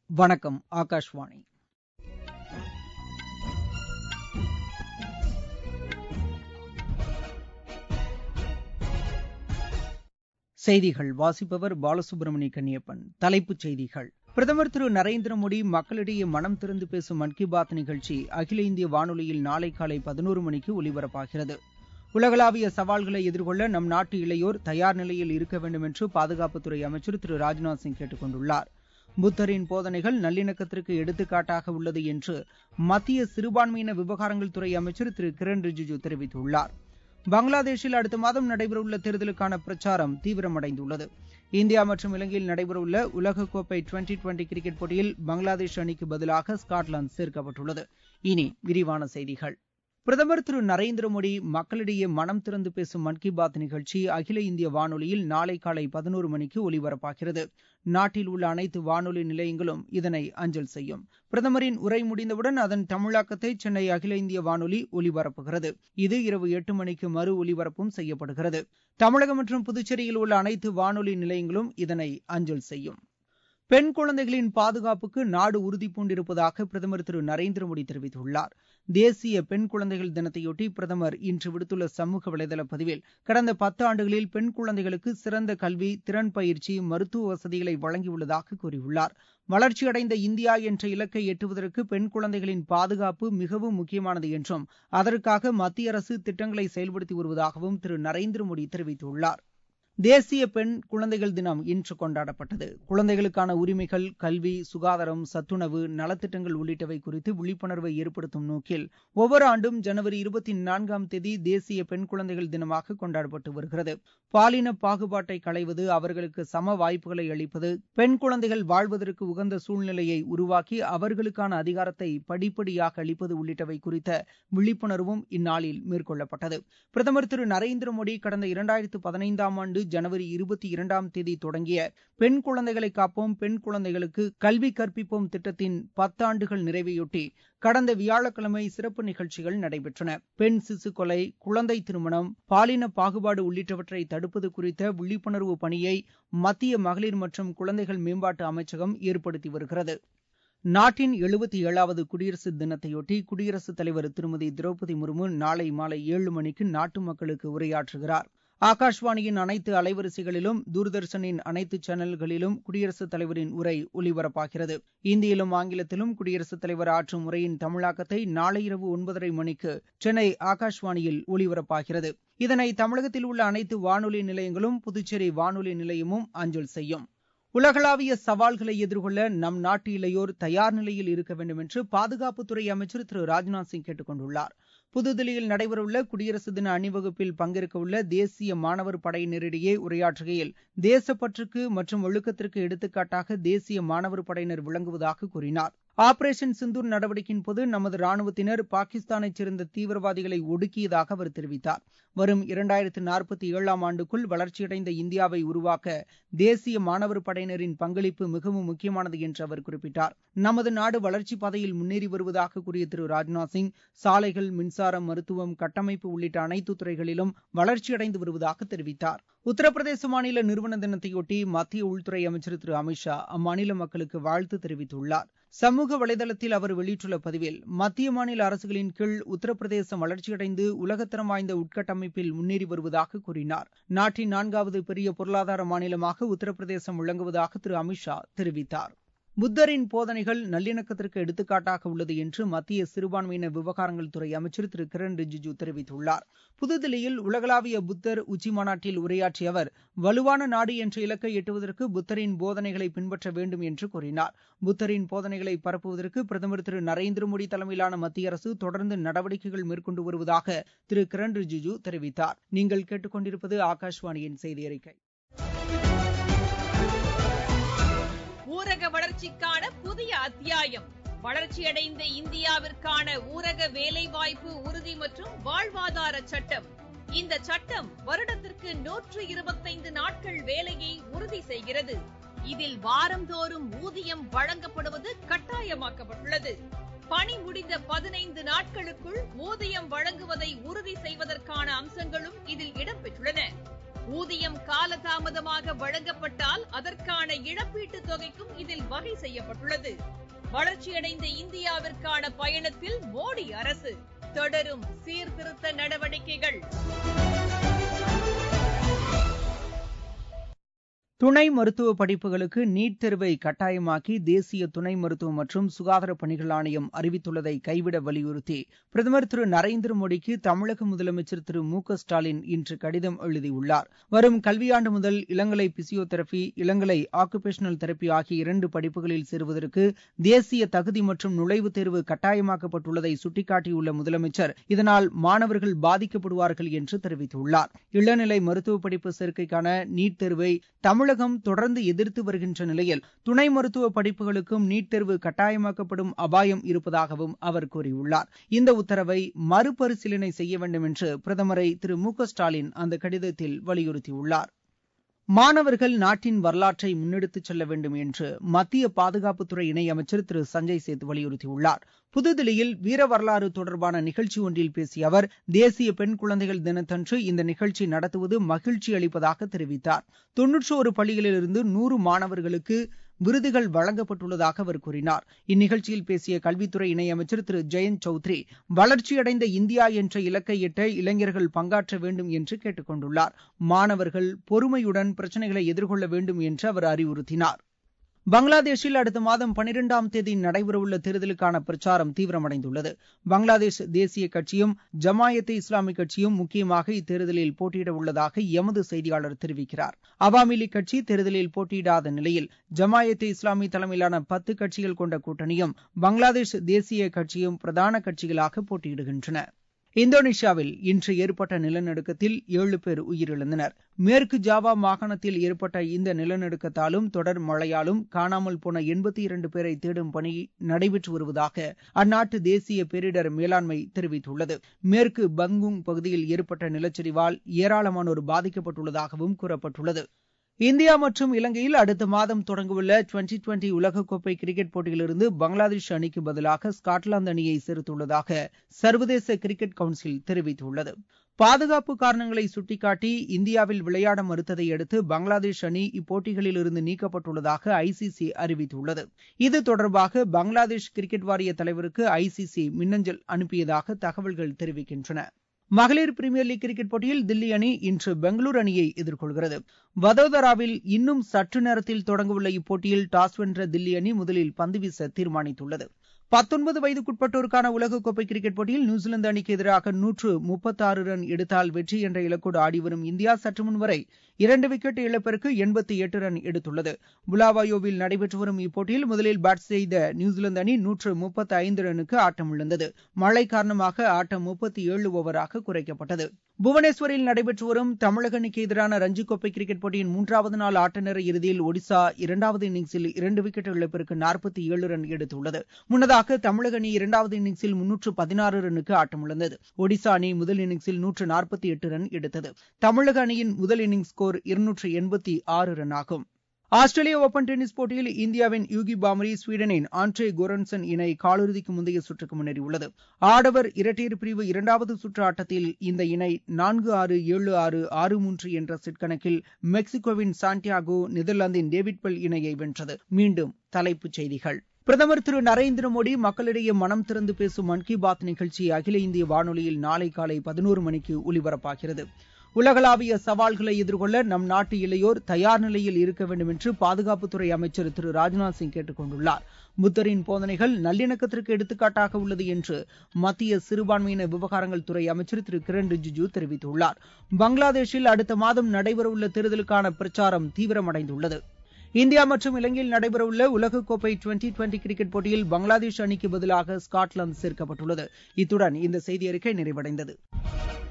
வணக்கம் ஆகாஷ்வாணி செய்திகள் வாசிப்பவர் பாலசுப்ரமணிய கன்னியப்பன் தலைப்புச் செய்திகள் பிரதமர் திரு நரேந்திர மோடி மக்களிடையே மனம் திறந்து பேசும் மன் கி பாத் நிகழ்ச்சி அகில இந்திய வானொலியில் நாளை காலை பதினோரு மணிக்கு ஒலிபரப்பாகிறது உலகளாவிய சவால்களை எதிர்கொள்ள நம் நாட்டு இளையோர் தயார் நிலையில் இருக்க வேண்டும் என்று பாதுகாப்புத்துறை அமைச்சர் திரு ராஜ்நாத் சிங் கேட்டுக் கொண்டுள்ளார் புத்தரின் போதனைகள் நல்லிணக்கத்திற்கு எடுத்துக்காட்டாக உள்ளது என்று மத்திய சிறுபான்மையின விவகாரங்கள் துறை அமைச்சர் திரு கிரண் ரிஜிஜு தெரிவித்துள்ளார் பங்களாதேஷில் அடுத்த மாதம் நடைபெறவுள்ள தேர்தலுக்கான பிரச்சாரம் தீவிரமடைந்துள்ளது இந்தியா மற்றும் இலங்கையில் நடைபெறவுள்ள உலகக்கோப்பை டுவெண்டி டுவெண்டி கிரிக்கெட் போட்டியில் பங்களாதேஷ் அணிக்கு பதிலாக ஸ்காட்லாந்து சேர்க்கப்பட்டுள்ளது இனி விரிவான செய்திகள் பிரதமர் திரு நரேந்திர மோடி மக்களிடையே மனம் திறந்து பேசும் மன் கி பாத் நிகழ்ச்சி அகில இந்திய வானொலியில் நாளை காலை பதினோரு மணிக்கு ஒலிபரப்பாகிறது நாட்டில் உள்ள அனைத்து வானொலி நிலையங்களும் இதனை அஞ்சல் செய்யும் பிரதமரின் உரை முடிந்தவுடன் அதன் தமிழாக்கத்தை சென்னை அகில இந்திய வானொலி ஒலிபரப்புகிறது இது இரவு எட்டு மணிக்கு மறு ஒலிபரப்பும் செய்யப்படுகிறது தமிழகம் மற்றும் புதுச்சேரியில் உள்ள அனைத்து வானொலி நிலையங்களும் இதனை அஞ்சல் செய்யும் பெண் குழந்தைகளின் பாதுகாப்புக்கு நாடு உறுதிபூண்டிருப்பதாக பிரதமர் திரு நரேந்திர மோடி தெரிவித்துள்ளார் தேசிய பெண் குழந்தைகள் தினத்தையொட்டி பிரதமர் இன்று விடுத்துள்ள சமூக வலைதள பதிவில் கடந்த பத்து ஆண்டுகளில் பெண் குழந்தைகளுக்கு சிறந்த கல்வி திறன் பயிற்சி மருத்துவ வசதிகளை வழங்கியுள்ளதாக கூறியுள்ளார் வளர்ச்சியடைந்த இந்தியா என்ற இலக்கை எட்டுவதற்கு பெண் குழந்தைகளின் பாதுகாப்பு மிகவும் முக்கியமானது என்றும் அதற்காக மத்திய அரசு திட்டங்களை செயல்படுத்தி வருவதாகவும் திரு நரேந்திர மோடி தெரிவித்துள்ளார் தேசிய பெண் குழந்தைகள் தினம் இன்று கொண்டாடப்பட்டது குழந்தைகளுக்கான உரிமைகள் கல்வி சுகாதாரம் சத்துணவு நலத்திட்டங்கள் உள்ளிட்டவை குறித்து விழிப்புணர்வை ஏற்படுத்தும் நோக்கில் ஒவ்வொரு ஆண்டும் ஜனவரி இருபத்தி நான்காம் தேதி தேசிய பெண் குழந்தைகள் தினமாக கொண்டாடப்பட்டு வருகிறது பாலின பாகுபாட்டை களைவது அவர்களுக்கு சம வாய்ப்புகளை அளிப்பது பெண் குழந்தைகள் வாழ்வதற்கு உகந்த சூழ்நிலையை உருவாக்கி அவர்களுக்கான அதிகாரத்தை படிப்படியாக அளிப்பது உள்ளிட்டவை குறித்த விழிப்புணர்வும் இந்நாளில் மேற்கொள்ளப்பட்டது பிரதமர் திரு நரேந்திர மோடி கடந்த இரண்டாயிரத்து பதினைந்தாம் ஆண்டு ஜனவரி இருபத்தி இரண்டாம் தேதி தொடங்கிய பெண் குழந்தைகளை காப்போம் பெண் குழந்தைகளுக்கு கல்வி கற்பிப்போம் திட்டத்தின் பத்தாண்டுகள் நிறைவையொட்டி கடந்த வியாழக்கிழமை சிறப்பு நிகழ்ச்சிகள் நடைபெற்றன பெண் சிசு கொலை குழந்தை திருமணம் பாலின பாகுபாடு உள்ளிட்டவற்றை தடுப்பது குறித்த விழிப்புணர்வு பணியை மத்திய மகளிர் மற்றும் குழந்தைகள் மேம்பாட்டு அமைச்சகம் ஏற்படுத்தி வருகிறது நாட்டின் எழுபத்தி ஏழாவது குடியரசு தினத்தையொட்டி குடியரசுத் தலைவர் திருமதி திரௌபதி முர்மு நாளை மாலை ஏழு மணிக்கு நாட்டு மக்களுக்கு உரையாற்றுகிறார் ஆகாஷ்வாணியின் அனைத்து அலைவரிசைகளிலும் தூர்தர்ஷனின் அனைத்து சேனல்களிலும் குடியரசுத் தலைவரின் உரை ஒலிபரப்பாகிறது இந்தியிலும் ஆங்கிலத்திலும் குடியரசுத் தலைவர் ஆற்றும் உரையின் தமிழாக்கத்தை நாளை இரவு ஒன்பதரை மணிக்கு சென்னை ஆகாஷ்வாணியில் ஒலிபரப்பாகிறது இதனை தமிழகத்தில் உள்ள அனைத்து வானொலி நிலையங்களும் புதுச்சேரி வானொலி நிலையமும் அஞ்சல் செய்யும் உலகளாவிய சவால்களை எதிர்கொள்ள நம் நாட்டு இளையோர் தயார் நிலையில் இருக்க வேண்டும் என்று பாதுகாப்புத்துறை அமைச்சர் திரு ராஜ்நாத் சிங் கேட்டுக் கொண்டுள்ளார் புதுதில்லியில் நடைபெறவுள்ள குடியரசு தின அணிவகுப்பில் பங்கேற்கவுள்ள தேசிய மாணவர் படையினரிடையே உரையாற்றுகையில் தேசப்பற்றுக்கு மற்றும் ஒழுக்கத்திற்கு எடுத்துக்காட்டாக தேசிய மாணவர் படையினர் விளங்குவதாக கூறினார் ஆபரேஷன் சிந்தூர் நடவடிக்கையின் போது நமது ராணுவத்தினர் பாகிஸ்தானைச் சேர்ந்த தீவிரவாதிகளை ஒடுக்கியதாக அவர் தெரிவித்தார் வரும் இரண்டாயிரத்து நாற்பத்தி ஏழாம் ஆண்டுக்குள் வளர்ச்சியடைந்த இந்தியாவை உருவாக்க தேசிய மாணவர் படையினரின் பங்களிப்பு மிகவும் முக்கியமானது என்று அவர் குறிப்பிட்டார் நமது நாடு வளர்ச்சிப் பாதையில் முன்னேறி வருவதாக கூறிய திரு ராஜ்நாத் சிங் சாலைகள் மின்சாரம் மருத்துவம் கட்டமைப்பு உள்ளிட்ட அனைத்து துறைகளிலும் வளர்ச்சியடைந்து வருவதாக தெரிவித்தார் உத்தரப்பிரதேச மாநில நிறுவன தினத்தையொட்டி மத்திய உள்துறை அமைச்சர் திரு அமித் ஷா அம்மாநில மக்களுக்கு வாழ்த்து தெரிவித்துள்ளார் சமூக வலைதளத்தில் அவர் வெளியிட்டுள்ள பதிவில் மத்திய மாநில அரசுகளின் கீழ் உத்தரப்பிரதேசம் வளர்ச்சியடைந்து உலகத்தரம் வாய்ந்த உட்கட்டமைப்பில் முன்னேறி வருவதாக கூறினார் நாட்டின் நான்காவது பெரிய பொருளாதார மாநிலமாக உத்தரப்பிரதேசம் விளங்குவதாக திரு அமித் ஷா தெரிவித்தார் புத்தரின் போதனைகள் நல்லிணக்கத்திற்கு எடுத்துக்காட்டாக உள்ளது என்று மத்திய சிறுபான்மையின விவகாரங்கள் துறை அமைச்சர் திரு கிரண் ரிஜிஜு தெரிவித்துள்ளார் புதுதில்லியில் உலகளாவிய புத்தர் உச்சி மாநாட்டில் உரையாற்றிய அவர் வலுவான நாடு என்ற இலக்கை எட்டுவதற்கு புத்தரின் போதனைகளை பின்பற்ற வேண்டும் என்று கூறினார் புத்தரின் போதனைகளை பரப்புவதற்கு பிரதமர் திரு நரேந்திர மோடி தலைமையிலான மத்திய அரசு தொடர்ந்து நடவடிக்கைகள் மேற்கொண்டு வருவதாக திரு கிரண் ரிஜிஜு தெரிவித்தார் நீங்கள் கேட்டுக்கொண்டிருப்பது ஆகாஷ்வாணியின் செய்தி அறிக்கை ஊரக வளர்ச்சிக்கான புதிய அத்தியாயம் வளர்ச்சியடைந்த இந்தியாவிற்கான ஊரக வேலைவாய்ப்பு உறுதி மற்றும் வாழ்வாதார சட்டம் இந்த சட்டம் வருடத்திற்கு நூற்று இருபத்தைந்து நாட்கள் வேலையை உறுதி செய்கிறது இதில் வாரந்தோறும் ஊதியம் வழங்கப்படுவது கட்டாயமாக்கப்பட்டுள்ளது பணி முடிந்த பதினைந்து நாட்களுக்குள் ஊதியம் வழங்குவதை உறுதி செய்வதற்கான அம்சங்களும் இதில் இடம்பெற்றுள்ளன ஊதியம் காலதாமதமாக வழங்கப்பட்டால் அதற்கான இழப்பீட்டுத் தொகைக்கும் இதில் வகை செய்யப்பட்டுள்ளது வளர்ச்சியடைந்த இந்தியாவிற்கான பயணத்தில் மோடி அரசு தொடரும் சீர்திருத்த நடவடிக்கைகள் துணை மருத்துவ படிப்புகளுக்கு நீட் தேர்வை கட்டாயமாக்கி தேசிய துணை மருத்துவ மற்றும் சுகாதார பணிகள் ஆணையம் அறிவித்துள்ளதை கைவிட வலியுறுத்தி பிரதமர் திரு நரேந்திர மோடிக்கு தமிழக முதலமைச்சர் திரு மு க ஸ்டாலின் இன்று கடிதம் எழுதியுள்ளார் வரும் கல்வியாண்டு முதல் இளங்கலை பிசியோதெரபி இளங்கலை ஆக்குபேஷனல் தெரபி ஆகிய இரண்டு படிப்புகளில் சேருவதற்கு தேசிய தகுதி மற்றும் நுழைவுத் தேர்வு கட்டாயமாக்கப்பட்டுள்ளதை சுட்டிக்காட்டியுள்ள முதலமைச்சர் இதனால் மாணவர்கள் பாதிக்கப்படுவார்கள் என்று தெரிவித்துள்ளார் இளநிலை மருத்துவ படிப்பு சேர்க்கைக்கான நீட் தேர்வை தமிழ் தமிழகம் தொடர்ந்து எதிர்த்து வருகின்ற நிலையில் துணை மருத்துவ படிப்புகளுக்கும் நீட் தேர்வு கட்டாயமாக்கப்படும் அபாயம் இருப்பதாகவும் அவர் கூறியுள்ளார் இந்த உத்தரவை மறுபரிசீலனை செய்ய வேண்டும் என்று பிரதமரை திரு மு க ஸ்டாலின் அந்த கடிதத்தில் வலியுறுத்தியுள்ளார் மாணவர்கள் நாட்டின் வரலாற்றை முன்னெடுத்துச் செல்ல வேண்டும் என்று மத்திய பாதுகாப்புத்துறை இணையமைச்சர் திரு சஞ்சய் சேத் வலியுறுத்தியுள்ளார் புதுதில்லியில் வீர வரலாறு தொடர்பான நிகழ்ச்சி ஒன்றில் பேசிய அவர் தேசிய பெண் குழந்தைகள் தினத்தன்று இந்த நிகழ்ச்சி நடத்துவது மகிழ்ச்சி அளிப்பதாக தெரிவித்தார் தொன்னூற்றோரு பள்ளிகளிலிருந்து நூறு மாணவர்களுக்கு விருதுகள் வழங்கப்பட்டுள்ளதாக அவர் கூறினார் இந்நிகழ்ச்சியில் பேசிய கல்வித்துறை இணையமைச்சர் திரு ஜெயந்த் சௌத்ரி வளர்ச்சியடைந்த இந்தியா என்ற இலக்கை எட்ட இளைஞர்கள் பங்காற்ற வேண்டும் என்று கேட்டுக் கொண்டுள்ளார் மாணவர்கள் பொறுமையுடன் பிரச்சினைகளை எதிர்கொள்ள வேண்டும் என்று அவர் அறிவுறுத்தினார் பங்களாதேஷில் அடுத்த மாதம் பனிரெண்டாம் தேதி நடைபெறவுள்ள தேர்தலுக்கான பிரச்சாரம் தீவிரமடைந்துள்ளது பங்களாதேஷ் தேசிய கட்சியும் ஜமாயத்தே இஸ்லாமி கட்சியும் முக்கியமாக இத்தேர்தலில் போட்டியிட உள்ளதாக எமது செய்தியாளர் தெரிவிக்கிறார் அவாமி லீக் கட்சி தேர்தலில் போட்டியிடாத நிலையில் ஜமாயத்தே இஸ்லாமி தலைமையிலான பத்து கட்சிகள் கொண்ட கூட்டணியும் பங்களாதேஷ் தேசிய கட்சியும் பிரதான கட்சிகளாக போட்டியிடுகின்றன இந்தோனேஷியாவில் இன்று ஏற்பட்ட நிலநடுக்கத்தில் ஏழு பேர் உயிரிழந்தனர் மேற்கு ஜாவா மாகாணத்தில் ஏற்பட்ட இந்த நிலநடுக்கத்தாலும் தொடர் மழையாலும் காணாமல் போன எண்பத்தி இரண்டு பேரை தேடும் பணி நடைபெற்று வருவதாக அந்நாட்டு தேசிய பேரிடர் மேலாண்மை தெரிவித்துள்ளது மேற்கு பங்குங் பகுதியில் ஏற்பட்ட நிலச்சரிவால் ஏராளமானோர் பாதிக்கப்பட்டுள்ளதாகவும் கூறப்பட்டுள்ளது இந்தியா மற்றும் இலங்கையில் அடுத்த மாதம் தொடங்கவுள்ள டுவெண்டி டுவெண்டி உலகக்கோப்பை கிரிக்கெட் போட்டியிலிருந்து பங்களாதேஷ் அணிக்கு பதிலாக ஸ்காட்லாந்து அணியை சேர்த்துள்ளதாக சர்வதேச கிரிக்கெட் கவுன்சில் தெரிவித்துள்ளது பாதுகாப்பு காரணங்களை சுட்டிக்காட்டி இந்தியாவில் விளையாட மறுத்ததை அடுத்து பங்களாதேஷ் அணி இப்போட்டிகளில் இருந்து நீக்கப்பட்டுள்ளதாக ஐசிசி அறிவித்துள்ளது இது தொடர்பாக பங்களாதேஷ் கிரிக்கெட் வாரிய தலைவருக்கு ஐசிசி மின்னஞ்சல் அனுப்பியதாக தகவல்கள் தெரிவிக்கின்றன மகளிர் பிரீமியர் லீக் கிரிக்கெட் போட்டியில் தில்லி அணி இன்று பெங்களூரு அணியை எதிர்கொள்கிறது வதோதராவில் இன்னும் சற்று நேரத்தில் தொடங்கவுள்ள இப்போட்டியில் டாஸ் வென்ற தில்லி அணி முதலில் பந்து வீச தீர்மானித்துள்ளது பத்தொன்பது வயதுக்குட்பட்டோருக்கான உலகக்கோப்பை கிரிக்கெட் போட்டியில் நியூசிலாந்து அணிக்கு எதிராக நூற்று முப்பத்தாறு ரன் எடுத்தால் வெற்றி என்ற இலக்கோடு ஆடிவரும் இந்தியா சற்று முன் வரை இரண்டு விக்கெட் இழப்பிற்கு எண்பத்தி எட்டு ரன் எடுத்துள்ளது புலாவாயோவில் நடைபெற்று வரும் இப்போட்டியில் முதலில் பேட் செய்த நியூசிலாந்து அணி நூற்று முப்பத்தி ஐந்து ரன்னுக்கு ஆட்டமிழந்தது மழை காரணமாக ஆட்டம் முப்பத்தி ஏழு ஓவராக குறைக்கப்பட்டது புவனேஸ்வரில் நடைபெற்று வரும் தமிழக அணிக்கு எதிரான ரஞ்சி கோப்பை கிரிக்கெட் போட்டியின் மூன்றாவது நாள் ஆட்ட நேர இறுதியில் ஒடிசா இரண்டாவது இன்னிங்ஸில் இரண்டு விக்கெட் இழப்பிற்கு நாற்பத்தி ஏழு ரன் எடுத்துள்ளது முன்னதாக தமிழக அணி இரண்டாவது இன்னிங்ஸில் முன்னூற்று பதினாறு ரன்னுக்கு ஆட்டமிழந்தது ஒடிசா அணி முதல் இன்னிங்ஸில் நூற்று நாற்பத்தி எட்டு ரன் எடுத்தது தமிழக அணியின் முதல் இன்னிங்ஸ் ஸ்கோர் இருநூற்று எண்பத்தி ஆறு ரன் ஆகும் ஆஸ்திரேலிய ஓபன் டென்னிஸ் போட்டியில் இந்தியாவின் யூகி பாமரி ஸ்வீடனின் ஆண்ட்ரே கோரன்சன் இணை காலிறுதிக்கு முந்தைய சுற்றுக்கு முன்னேறியுள்ளது ஆடவர் இரட்டையர் பிரிவு இரண்டாவது சுற்று ஆட்டத்தில் இந்த இணை நான்கு ஆறு ஏழு ஆறு ஆறு மூன்று என்ற செட் கணக்கில் மெக்சிகோவின் சாண்டியாகோ நெதர்லாந்தின் டேவிட் பெல் இணையை வென்றது மீண்டும் தலைப்புச் செய்திகள் பிரதமர் திரு நரேந்திர மோடி மக்களிடையே மனம் திறந்து பேசும் மன் கி பாத் நிகழ்ச்சி அகில இந்திய வானொலியில் நாளை காலை பதினோரு மணிக்கு ஒலிபரப்பாகிறது உலகளாவிய சவால்களை எதிர்கொள்ள நம் நாட்டு இளையோர் தயார் நிலையில் இருக்க வேண்டும் என்று பாதுகாப்புத்துறை அமைச்சர் திரு ராஜ்நாத் சிங் கேட்டுக் கொண்டுள்ளார் புத்தரின் போதனைகள் நல்லிணக்கத்திற்கு எடுத்துக்காட்டாக உள்ளது என்று மத்திய சிறுபான்மையின விவகாரங்கள் துறை அமைச்சர் திரு கிரண் ரிஜிஜு தெரிவித்துள்ளார் பங்களாதேஷில் அடுத்த மாதம் நடைபெறவுள்ள தேர்தலுக்கான பிரச்சாரம் தீவிரமடைந்துள்ளது இந்தியா மற்றும் இலங்கையில் நடைபெறவுள்ள உலகக்கோப்பை டுவெண்டி டுவெண்டி கிரிக்கெட் போட்டியில் பங்களாதேஷ் அணிக்கு பதிலாக ஸ்காட்லாந்து சேர்க்கப்பட்டுள்ளது இத்துடன் இந்த செய்தி அறிக்கை நிறைவடைந்தது